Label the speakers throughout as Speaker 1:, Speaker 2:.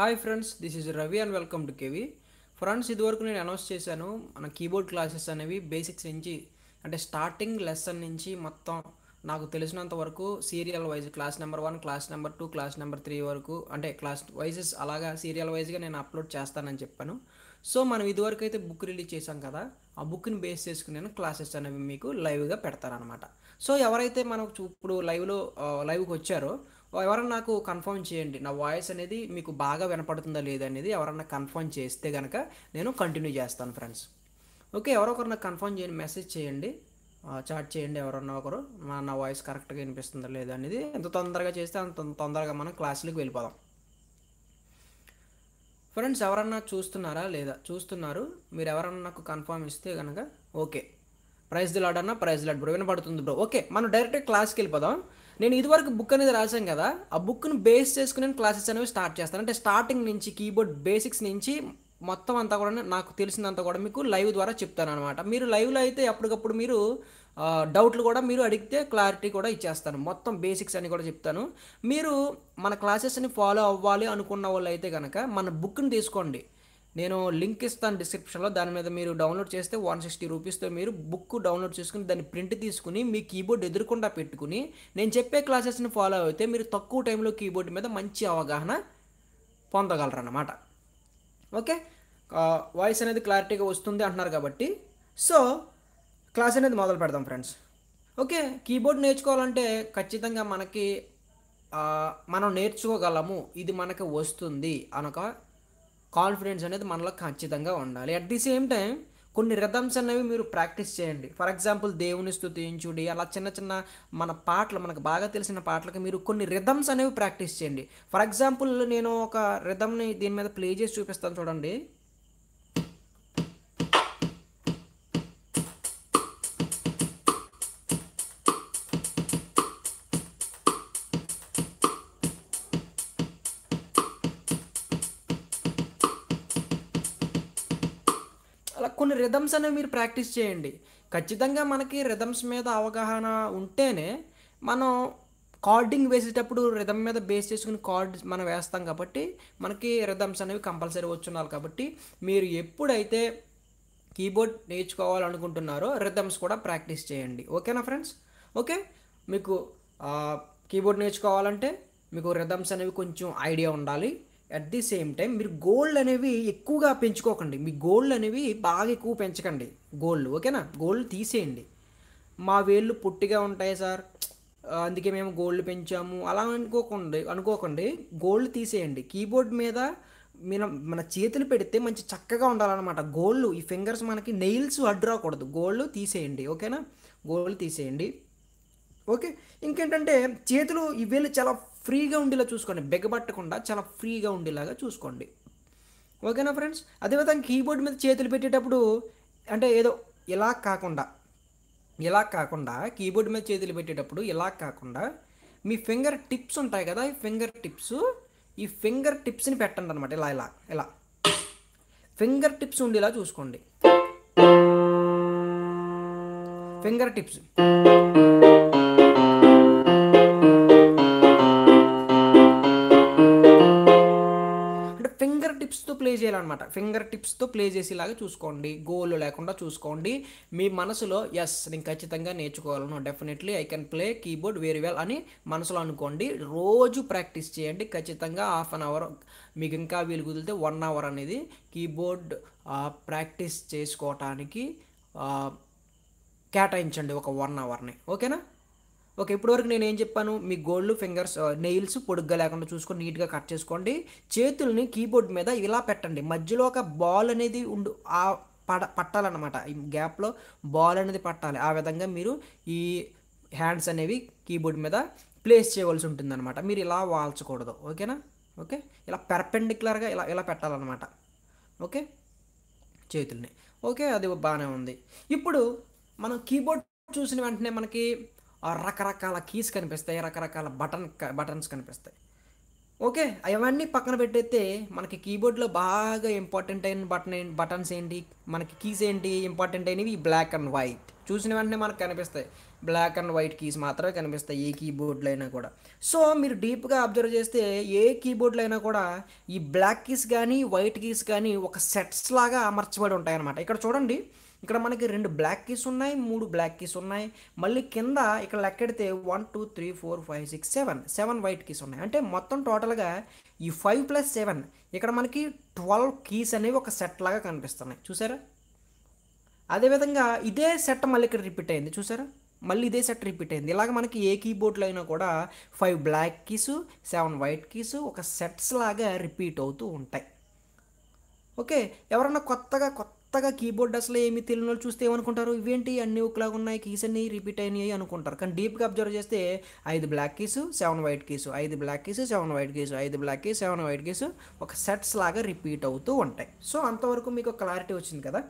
Speaker 1: hi friends this is Ravi and welcome to KV friends ఇదివరకు నేను announce చేశాను మన కీబోర్డ్ క్లాసెస్ అనేవి బేసిక్స్ నుంచి అంటే స్టార్టింగ్ లెసన్ నుంచి మొత్తం నాకు తెలిసినంత వరకు serial wise class number one class number two class number three వరకు అంటే క్లాస్ వైజెస్ అలాగా సీరియల్ వైజ్గా నేను అప్లోడ్ చేస్తానని చెప్పాను సో మనం ఇదివరకు అయితే బుక్ రిలీజ్ చేశాం కదా ఆ బుక్ని బేస్ చేసుకుని నేను క్లాసెస్ అనేవి మీకు లైవ్గా పెడతానమాట సో ఎవరైతే మనకు చూ- ఇప్పుడు లైవ్లో లైవ్కి వచ్చారో ఎవరన్నా నాకు కన్ఫర్మ్ చేయండి నా వాయిస్ అనేది మీకు బాగా వినపడుతుందా లేదా అనేది ఎవరన్నా కన్ఫర్మ్ చేస్తే కనుక నేను కంటిన్యూ చేస్తాను ఫ్రెండ్స్ ఓకే ఎవరో ఒకరు నాకు కన్ఫర్మ్ చేయండి మెసేజ్ చేయండి చాట్ చేయండి ఎవరన్నా ఒకరు నా నా వాయిస్ కరెక్ట్గా వినిపిస్తుందా లేదా అనేది ఎంత తొందరగా చేస్తే అంత తొందరగా మనం క్లాసులకు వెళ్ళిపోదాం ఫ్రెండ్స్ ఎవరన్నా చూస్తున్నారా లేదా చూస్తున్నారు మీరు ఎవరన్నా నాకు కన్ఫర్మ్ ఇస్తే కనుక ఓకే ప్రైజ్ లాడ్ అన్న ప్రైజ్ లాడ్ బ్రో వినపడుతుంది బ్రో ఓకే మనం డైరెక్ట్ క్లాస్కి వెళ్ళిపోదాం నేను ఇదివరకు బుక్ అనేది రాశాను కదా ఆ బుక్ని బేస్ చేసుకుని నేను క్లాసెస్ అనేవి స్టార్ట్ చేస్తాను అంటే స్టార్టింగ్ నుంచి కీబోర్డ్ బేసిక్స్ నుంచి మొత్తం అంతా కూడా నాకు తెలిసినంత కూడా మీకు లైవ్ ద్వారా చెప్తాను అనమాట మీరు లైవ్లో అయితే ఎప్పటికప్పుడు మీరు ఆ, డౌట్లు కూడా మీరు అడిగితే క్లారిటీ కూడా ఇచ్చేస్తాను మొత్తం బేసిక్స్ అని కూడా చెప్తాను మీరు మన క్లాసెస్ని ఫాలో అవ్వాలి అనుకున్న వాళ్ళు అయితే కనుక మన బుక్ని తీసుకోండి నేను లింక్ ఇస్తాను డిస్క్రిప్షన్లో దాని మీద మీరు డౌన్లోడ్ చేస్తే వన్ సిక్స్టీ రూపీస్తో మీరు బుక్ డౌన్లోడ్ చేసుకుని దాన్ని ప్రింట్ తీసుకుని మీ కీబోర్డ్ ఎదురుకుండా పెట్టుకుని నేను చెప్పే క్లాసెస్ని ఫాలో అయితే మీరు తక్కువ టైంలో కీబోర్డ్ మీద మంచి అవగాహన పొందగలరన్నమాట ఓకే వాయిస్ అనేది క్లారిటీగా వస్తుంది అంటున్నారు కాబట్టి సో క్లాస్ అనేది మొదలు పెడదాం ఫ్రెండ్స్ ఓకే కీబోర్డ్ నేర్చుకోవాలంటే ఖచ్చితంగా మనకి ఆ, మనం నేర్చుకోగలము ఇది మనకి వస్తుంది అనొక కాన్ఫిడెన్స్ అనేది మనలో ఖచ్చితంగా ఉండాలి అట్ ది సేమ్ టైం కొన్ని రిథమ్స్ అనేవి మీరు ప్రాక్టీస్ చేయండి ఫర్ ఎగ్జాంపుల్ దేవుని స్తుతించుడి అలా చిన్న చిన్న మన పాటలు మనకు బాగా తెలిసిన పాటలకి మీరు కొన్ని రిథమ్స్ అనేవి ప్రాక్టీస్ చేయండి ఫర్ ఎగ్జాంపుల్ నేను ఒక రిథమ్ని దీని మీద ప్లే చేసి చూపిస్తాను చూడండి అలా కొన్ని రిథమ్స్ అనేవి మీరు ప్రాక్టీస్ చేయండి ఖచ్చితంగా మనకి రిథమ్స్ మీద అవగాహన ఉంటేనే మనం కార్డింగ్ వేసేటప్పుడు రిథమ్ మీద బేస్ చేసుకుని కార్డ్ మనం వేస్తాం కాబట్టి మనకి రిథమ్స్ అనేవి కంపల్సరీ వచ్చున్నారు కాబట్టి మీరు ఎప్పుడైతే కీబోర్డ్ నేర్చుకోవాలనుకుంటున్నారో రిథమ్స్ కూడా ప్రాక్టీస్ చేయండి ఓకేనా ఫ్రెండ్స్ ఓకే మీకు కీబోర్డ్ నేర్చుకోవాలంటే మీకు రిథమ్స్ అనేవి కొంచెం ఐడియా ఉండాలి అట్ ది సేమ్ టైం మీరు గోల్డ్ అనేవి ఎక్కువగా పెంచుకోకండి మీ గోల్డ్ అనేవి బాగా ఎక్కువ పెంచకండి గోల్డ్ ఓకేనా గోల్డ్ తీసేయండి మా వేళ్ళు పొట్టిగా ఉంటాయి సార్ ఆ, అందుకే మేము గోల్డ్ పెంచాము అలా అనుకోకండి అనుకోకండి గోల్డ్ తీసేయండి కీబోర్డ్ మీద మన మన చేతులు పెడితే మంచి చక్కగా ఉండాలన్నమాట గోల్డ్ ఈ ఫింగర్స్ మనకి నెయిల్స్ అడ్డు రాకూడదు గోల్డ్ తీసేయండి ఓకేనా గోల్డ్ తీసేయండి ఓకే ఇంకేంటంటే చేతులు ఈ వేలు చాలా ఫ్రీగా ఉండేలా చూసుకోండి బెగబట్టకుండా చాలా ఫ్రీగా ఉండేలాగా చూసుకోండి ఓకేనా ఫ్రెండ్స్ అదేవిధంగా కీబోర్డ్ మీద చేతులు పెట్టేటప్పుడు అంటే ఏదో ఇలా కాకుండా ఇలా కాకుండా కీబోర్డ్ మీద చేతులు పెట్టేటప్పుడు ఇలా కాకుండా మీ ఫింగర్ టిప్స్ ఉంటాయి కదా ఈ ఫింగర్ టిప్స్ ఈ ఫింగర్ టిప్స్ని పెట్టండి అనమాట ఇలా ఇలా ఇలా ఫింగర్ టిప్స్ ఉండేలా చూసుకోండి ఫింగర్ టిప్స్ అంటే ఫింగర్ టిప్స్తో ప్లే చేయాలన్నమాట ఫింగర్ టిప్స్తో ప్లే చేసేలాగా చూసుకోండి గోల్ లేకుండా చూసుకోండి మీ మనసులో ఎస్ నేను ఖచ్చితంగా నేర్చుకోవాలను definitely I can play keyboard very well అని మనసులో అనుకోండి రోజు ప్రాక్టీస్ చేయండి ఖచ్చితంగా హాఫ్ అన్ అవర్ మీకు ఇంకా వీలు కుదిరితే వన్ అవర్ అనేది కీబోర్డ్ ప్రాక్టీస్ చేసుకోవటానికి ఆ, కేటాయించండి ఒక వన్ అవర్ని ఓకేనా ఓకే ఇప్పటివరకు నేను ఏం చెప్పాను మీ గోల్డ్ ఫింగర్స్ నెయిల్స్ పొడుగ్గా లేకుండా చూసుకొని నీట్గా కట్ చేసుకోండి చేతుల్ని కీబోర్డ్ మీద ఇలా పెట్టండి మధ్యలో ఒక బాల్ అనేది ఉండు ఆ పడ పట్టాలన్నమాట ఈ గ్యాప్లో బాల్ అనేది పట్టాలి ఆ విధంగా మీరు ఈ హ్యాండ్స్ అనేవి కీబోర్డ్ మీద ప్లేస్ చేయవలసి ఉంటుందన్నమాట మీరు ఇలా వాల్చకూడదు ఓకేనా ఓకే ఇలా పెర్పెండిక్యులర్గా ఇలా ఇలా పెట్టాలన్నమాట ఓకే చేతుల్ని ఓకే అది బాగానే ఉంది ఇప్పుడు మనం కీబోర్డ్ చూసిన వెంటనే మనకి ఆ రకరకాల కీస్ కనిపిస్తాయి రకరకాల బటన్ బటన్స్ కనిపిస్తాయి ఓకే అవన్నీ పక్కన పెట్టేస్తే మనకి కీబోర్డ్లో బాగా ఇంపార్టెంట్ అయిన బటన్ బటన్స్ ఏంటి మనకి కీస్ ఏంటి ఇంపార్టెంట్ అయినవి బ్లాక్ అండ్ వైట్ చూసిన వెంటనే మనకు కనిపిస్తాయి బ్లాక్ అండ్ వైట్ కీస్ మాత్రమే కనిపిస్తాయి ఏ కీబోర్డ్లో అయినా కూడా సో మీరు డీప్గా అబ్జర్వ్ చేస్తే ఏ కీబోర్డ్లో అయినా కూడా ఈ బ్లాక్ కీస్ కానీ వైట్ కీస్ కానీ ఒక సెట్స్ లాగా అమర్చబడి ఉంటాయి అన్నమాట ఇక్కడ చూడండి ఇక్కడ మనకి రెండు బ్లాక్ కీస్ ఉన్నాయి మూడు బ్లాక్ కీస్ ఉన్నాయి మళ్ళీ కింద ఇక్కడ లెక్కెడితే one two three four five six seven seven white keys ఉన్నాయి అంటే మొత్తం టోటల్గా ఈ ఫైవ్ ప్లస్ సెవెన్ ఇక్కడ మనకి ట్వెల్వ్ కీస్ అనేవి ఒక సెట్ లాగా కనిపిస్తున్నాయి చూసారా అదేవిధంగా ఇదే సెట్ మళ్ళీ ఇక్కడ రిపీట్ అయింది చూసారా మళ్ళీ ఇదే సెట్ రిపీట్ అయింది ఇలాగ మనకి ఏ కీబోర్డ్లో అయినా కూడా five black keys seven white keys ఒక సెట్స్ లాగా రిపీట్ అవుతూ ఉంటాయి ఓకే ఎవరన్నా కొత్తగా కొత్తగా కీబోర్డ్ అసలు ఏమి తెలియని వాళ్ళు చూస్తే ఏమనుకుంటారు ఇవేంటి అన్ని ఒకలాగా ఉన్నాయి కీస్ అన్ని రిపీట్ అయినాయి అనుకుంటారు కానీ డీప్గా అబ్జర్వ్ చేస్తే ఐదు black keys seven white keys ఐదు black keys seven white keys ఐదు black keys seven white keys ఒక సెట్స్ లాగా రిపీట్ అవుతూ ఉంటాయి సో అంతవరకు మీకు క్లారిటీ వచ్చింది కదా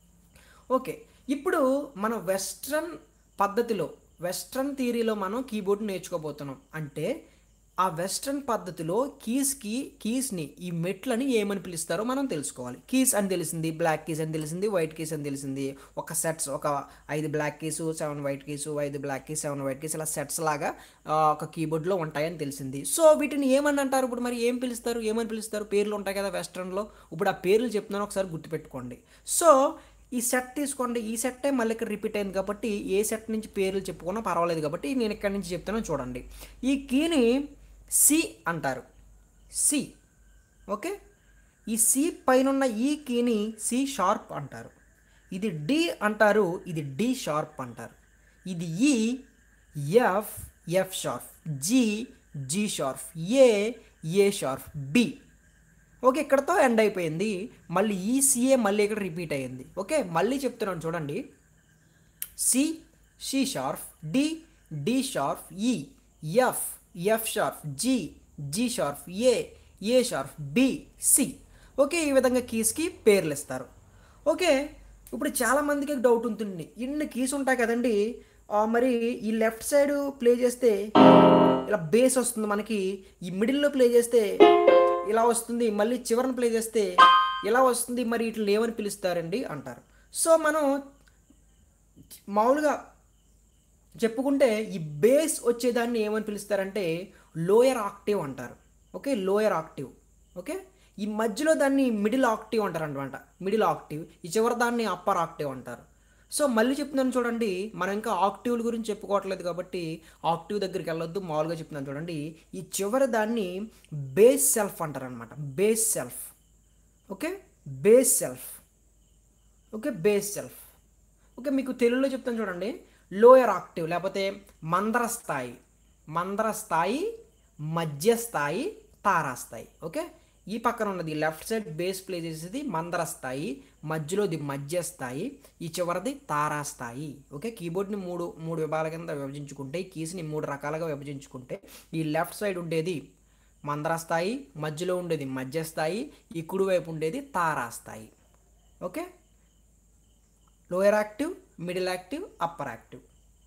Speaker 1: ఓకే ఇప్పుడు మన వెస్ట్రన్ పద్ధతిలో వెస్ట్రన్ థియరీలో మనం కీబోర్డ్ నేర్చుకోబోతున్నాం అంటే ఆ వెస్ట్రన్ పద్ధతిలో కీస్కి కీస్ని ఈ మెట్లని ఏమని పిలుస్తారో మనం తెలుసుకోవాలి కీస్ అని తెలిసింది బ్లాక్ కీస్ అని తెలిసింది వైట్ కీస్ అని తెలిసింది ఒక సెట్స్ ఒక ఐదు black keys seven white keys ఐదు black keys seven white keys ఇలా సెట్స్ లాగా ఆ, ఒక కీబోర్డ్లో ఉంటాయని తెలిసింది సో వీటిని ఏమని అంటారు ఇప్పుడు మరి ఏం పిలుస్తారు ఏమని పిలుస్తారు పేర్లు ఉంటాయి కదా వెస్ట్రన్లో ఇప్పుడు ఆ పేర్లు చెప్తున్నాను ఒకసారి గుర్తుపెట్టుకోండి సో ఈ సెట్ తీసుకోండి ఈ సెట్టే మళ్ళీ ఇక్కడ రిపీట్ అయింది కాబట్టి ఏ సెట్ నుంచి పేర్లు చెప్పుకున్నా పర్వాలేదు కాబట్టి నేను ఇక్కడ నుంచి చెప్తాను చూడండి ఈ కీని సి అంటారు సి ఓకే ఈ సి పైన ఉన్న ఈ కీని సి షార్ప్ అంటారు ఇది డి అంటారు ఇది డి షార్ప్ అంటారు ఇది E F F sharp G G sharp A A sharp B okay ఇక్కడతో ఎండ్ అయిపోయింది మళ్ళీ ఈ సిఏ మళ్ళీ ఇక్కడ రిపీట్ అయ్యింది ఓకే మళ్ళీ చెప్తున్నాను చూడండి C C sharp D D sharp E F F sharp G G sharp A A sharp B C okay ఈ విధంగా కీస్కి పేర్లు ఇస్తారు ఓకే ఇప్పుడు చాలామందికి డౌట్ ఉంటుంది ఇన్ని కీస్ ఉంటాయి కదండి ఆ, మరి ఈ లెఫ్ట్ సైడ్ ప్లే చేస్తే ఇలా బేస్ వస్తుంది మనకి ఈ మిడిల్లో ప్లే చేస్తే ఇలా వస్తుంది మళ్ళీ చివరన ప్లే చేస్తే ఇలా వస్తుంది మరి ఇట్లా ఏమని పిలుస్తారండి అంటారు సో మనం మామూలుగా చెప్పుకుంటే ఈ బేస్ వచ్చేదాన్ని ఏమని పిలుస్తారంటే లోయర్ ఆక్టివ్ అంటారు ఓకే లోయర్ ఆక్టివ్ ఓకే ఈ మధ్యలో దాన్ని మిడిల్ ఆక్టివ్ అంటారు అనమాట మిడిల్ ఆక్టివ్ ఈ చివరి దాన్ని అప్పర్ ఆక్టివ్ అంటారు సో మళ్ళీ చెప్తున్నాను చూడండి మనం ఇంకా ఆక్టివ్ల గురించి చెప్పుకోవట్లేదు కాబట్టి ఆక్టివ్ దగ్గరికి వెళ్ళొద్దు మామూలుగా చెప్తున్నాను చూడండి ఈ చివరి దాన్ని బేస్ సెల్ఫ్ అంటారు అనమాట base self okay base self okay base self okay మీకు తెలుగులో చెప్తాను చూడండి లోయర్ ఆక్టివ్ లేకపోతే మందర స్థాయి మందర స్థాయి మధ్య స్థాయి తారాస్థాయి ఓకే ఈ పక్కన ఉన్నది లెఫ్ట్ సైడ్ బేస్ ప్లే చేసేది మందర స్థాయి మధ్యలోది మధ్య స్థాయి ఈ చివరిది తారాస్థాయి ఓకే కీబోర్డ్ని మూడు మూడు విభాగాల కింద విభజించుకుంటే ఈ కీస్ని మూడు రకాలుగా విభజించుకుంటే ఈ లెఫ్ట్ సైడ్ ఉండేది మందర స్థాయి మధ్యలో ఉండేది మధ్య స్థాయి ఈ కుడివైపు ఉండేది తారాస్థాయి okay lower active middle active upper active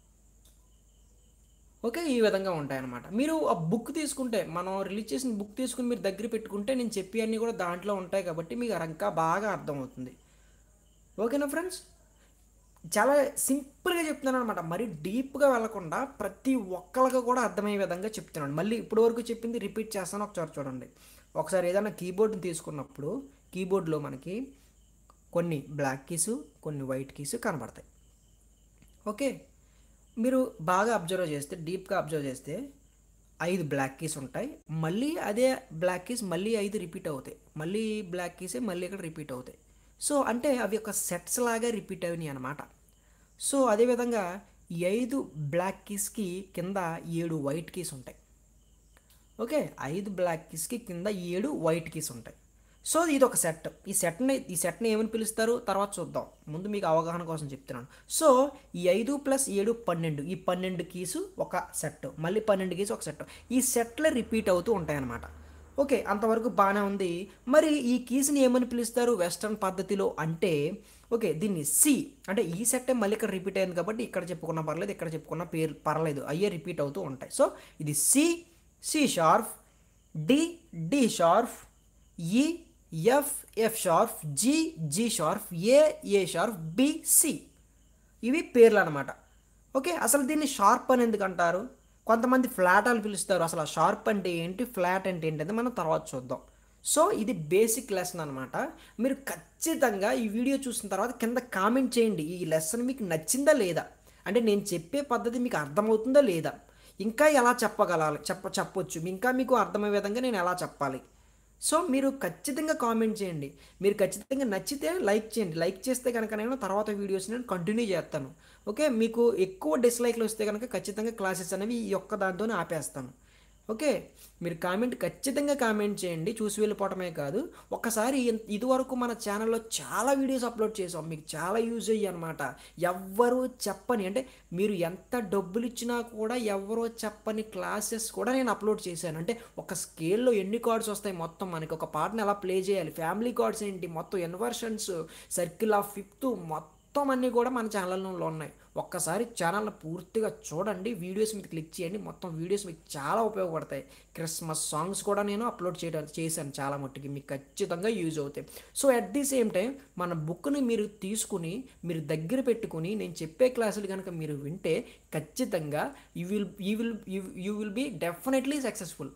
Speaker 1: okay ఈ విధంగా ఉంటాయన్నమాట మీరు ఆ బుక్ తీసుకుంటే మనం రిలీజ్ చేసిన బుక్ తీసుకుని మీరు దగ్గర పెట్టుకుంటే నేను చెప్పి అన్నీ కూడా దాంట్లో ఉంటాయి కాబట్టి మీకు ఇంకా బాగా అర్థమవుతుంది ఓకేనా ఫ్రెండ్స్ చాలా సింపుల్గా చెప్తున్నాను అనమాట మరి డీప్గా వెళ్ళకుండా ప్రతి ఒక్కరికి కూడా అర్థమయ్యే విధంగా చెప్తున్నాను మళ్ళీ ఇప్పటి వరకు చెప్పింది రిపీట్ చేస్తాను ఒకసారి చూడండి ఒకసారి ఏదైనా కీబోర్డ్ని తీసుకున్నప్పుడు కీబోర్డ్లో మనకి కొన్ని బ్లాక్ కీస్ కొన్ని వైట్ కీస్ కనబడతాయి ఓకే మీరు బాగా అబ్జర్వ్ చేస్తే డీప్గా అబ్జర్వ్ చేస్తే ఐదు బ్లాక్ కీస్ ఉంటాయి మళ్ళీ అదే బ్లాక్ కీస్ మళ్ళీ ఐదు రిపీట్ అవుతాయి మళ్ళీ బ్లాక్ కీసే మళ్ళీ ఇక్కడ రిపీట్ అవుతాయి సో అంటే అవి ఒక సెట్స్ లాగా రిపీట్ అయినాయి అనమాట సో అదేవిధంగా ఈ ఐదు బ్లాక్ కీస్కి కింద ఏడు వైట్ కీస్ ఉంటాయి ఓకే ఐదు బ్లాక్ కీస్కి కింద ఏడు వైట్ కీస్ ఉంటాయి సో ఇది ఒక సెట్ ఈ సెట్ని ఈ సెట్ని ఏమని పిలుస్తారు తర్వాత చూద్దాం ముందు మీకు అవగాహన కోసం చెప్తున్నాను సో ఈ ఐదు ప్లస్ ఏడు పన్నెండు ఈ పన్నెండు కీసు ఒక సెట్ మళ్ళీ పన్నెండు కీసు ఒక సెట్ ఈ సెట్లే రిపీట్ అవుతూ ఉంటాయన్నమాట ఓకే అంతవరకు బాగానే ఉంది మరి ఈ కీస్ని ఏమని పిలుస్తారు వెస్ట్రన్ పద్ధతిలో అంటే ఓకే దీన్ని సి అంటే ఈ సెట్టే మళ్ళీ ఇక్కడ రిపీట్ అయింది కాబట్టి ఇక్కడ చెప్పుకున్నా పర్లేదు ఇక్కడ చెప్పుకున్నా పేరు పర్లేదు అయ్యే రిపీట్ అవుతూ ఉంటాయి సో ఇది C C sharp D D sharp E F F sharp G G sharp A A sharp B C ఇవి పేర్లు అనమాట ఓకే అసలు దీన్ని షార్ప్ అని ఎందుకు అంటారు కొంతమంది ఫ్లాట్ అని పిలుస్తారు అసలు ఆ షార్ప్ అంటే ఏంటి ఫ్లాట్ అంటే ఏంటి అనేది మనం తర్వాత చూద్దాం సో ఇది బేసిక్ లెసన్ అనమాట మీరు ఖచ్చితంగా ఈ వీడియో చూసిన తర్వాత కింద కామెంట్ చేయండి ఈ లెసన్ మీకు నచ్చిందా లేదా అంటే నేను చెప్పే పద్ధతి మీకు అర్థమవుతుందా లేదా ఇంకా ఎలా చెప్పగలాలి చెప్ప చెప్పొచ్చు ఇంకా మీకు అర్థమయ్యే విధంగా నేను ఎలా చెప్పాలి సో మీరు ఖచ్చితంగా కామెంట్ చేయండి మీరు ఖచ్చితంగా నచ్చితే లైక్ చేయండి లైక్ చేస్తే కనుక నేను తర్వాత వీడియోస్ నేను కంటిన్యూ చేస్తాను ఓకే మీకు ఎక్కువ డిస్లైక్లు వస్తే కనుక ఖచ్చితంగా క్లాసెస్ అనేవి ఈ ఒక్క దాంతోనే ఆపేస్తాను ఓకే మీరు కామెంట్ ఖచ్చితంగా కామెంట్ చేయండి చూసి వెళ్ళిపోవటమే కాదు ఒక్కసారి ఇన్- ఇదివరకు మన ఛానల్లో చాలా వీడియోస్ అప్లోడ్ చేసాం మీకు చాలా యూజ్ అయ్యి అనమాట ఎవ్వరూ చెప్పని అంటే మీరు ఎంత డబ్బులు ఇచ్చినా కూడా ఎవరో చెప్పని క్లాసెస్ కూడా నేను అప్లోడ్ చేశాను అంటే ఒక స్కేల్లో ఎన్ని కార్డ్స్ వస్తాయి మొత్తం మనకి ఒక పాటను ఎలా ప్లే చేయాలి ఫ్యామిలీ కార్డ్స్ ఏంటి మొత్తం ఇన్వర్షన్స్ సర్కిల్ ఆఫ్ ఫిఫ్త్ మొత్తం అన్నీ కూడా మన ఛానల్లో ఉన్నాయి ఒక్కసారి ఛానల్ని పూర్తిగా చూడండి వీడియోస్ మీద క్లిక్ చేయండి మొత్తం వీడియోస్ మీకు చాలా ఉపయోగపడతాయి క్రిస్మస్ సాంగ్స్ కూడా నేను అప్లోడ్ చేయడం చేశాను చాలా మట్టుకి మీకు ఖచ్చితంగా యూజ్ అవుతాయి so at the same time మన బుక్ని మీరు తీసుకుని మీరు దగ్గర పెట్టుకుని నేను చెప్పే క్లాసులు కనుక మీరు వింటే ఖచ్చితంగా you will you will you will be definitely successful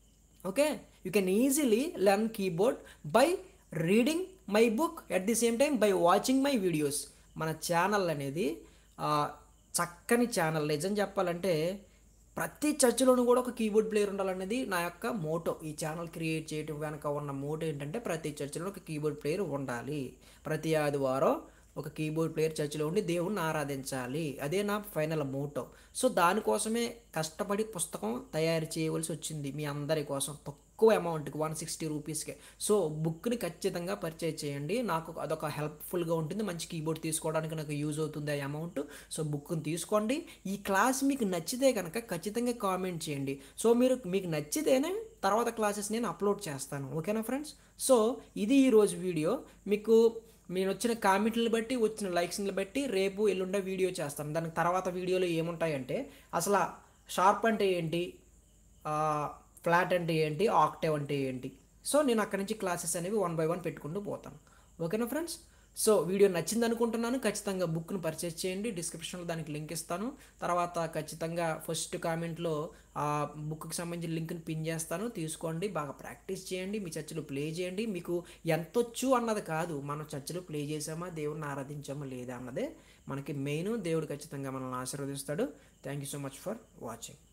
Speaker 1: okay you can easily learn keyboard by reading my book at the same time by watching my videos మన ఛానల్ అనేది ఆ, చక్కని ఛానల్ నిజం చెప్పాలంటే ప్రతి చర్చిలోనూ కూడా ఒక కీబోర్డ్ ప్లేయర్ ఉండాలనేది నా యొక్క మోటో ఈ ఛానల్ క్రియేట్ చేయడం వెనక ఉన్న మోటో ఏంటంటే ప్రతి చర్చిలో ఒక కీబోర్డ్ ప్లేయర్ ఉండాలి ప్రతి ఆదివారం ఒక కీబోర్డ్ ప్లేయర్ చర్చిలో ఉండి దేవుణ్ణి ఆరాధించాలి అదే నా ఫైనల్ మోటో సో దానికోసమే కష్టపడి పుస్తకం తయారు చేయవలసి వచ్చింది మీ అందరి కోసం తక్కువ అమౌంట్కి వన్ సిక్స్టీ రూపీస్కే సో బుక్ని ఖచ్చితంగా పర్చేజ్ చేయండి నాకు అదొక హెల్ప్ఫుల్గా ఉంటుంది మంచి కీబోర్డ్ తీసుకోవడానికి నాకు యూజ్ అవుతుంది ఆ అమౌంట్ సో బుక్ని తీసుకోండి ఈ క్లాస్ మీకు నచ్చితే కనుక ఖచ్చితంగా కామెంట్ చేయండి సో మీరు మీకు నచ్చితేనే తర్వాత క్లాసెస్ నేను అప్లోడ్ చేస్తాను ఓకేనా ఫ్రెండ్స్ సో ఇది ఈరోజు వీడియో మీకు నేను వచ్చిన కామెంట్లను బట్టి వచ్చిన లైక్స్ని బట్టి రేపు ఎల్లుండే వీడియో చేస్తాను దానికి తర్వాత వీడియోలో ఏముంటాయంటే అసలు షార్ప్ అంటే ఏంటి ఫ్లాట్ అంటే ఏంటి ఆక్టేవ్ అంటే ఏంటి సో నేను అక్కడి నుంచి క్లాసెస్ అనేవి వన్ బై వన్ పెట్టుకుంటూ పోతాను ఓకేనా ఫ్రెండ్స్ సో వీడియో నచ్చింది అనుకుంటున్నాను ఖచ్చితంగా బుక్ను పర్చేస్ చేయండి డిస్క్రిప్షన్లో దానికి లింక్ ఇస్తాను తర్వాత ఖచ్చితంగా ఫస్ట్ కామెంట్లో ఆ బుక్కి సంబంధించిన లింక్ని పిన్ చేస్తాను తీసుకోండి బాగా ప్రాక్టీస్ చేయండి మీ చర్చలో ప్లే చేయండి మీకు ఎంతొచ్చు అన్నది కాదు మనం చర్చలో ప్లే చేసామా దేవుడిని ఆరాధించామా లేదా అన్నదే మనకి మెయిన్ దేవుడు ఖచ్చితంగా మనల్ని ఆశీర్వదిస్తాడు thank you so much for watching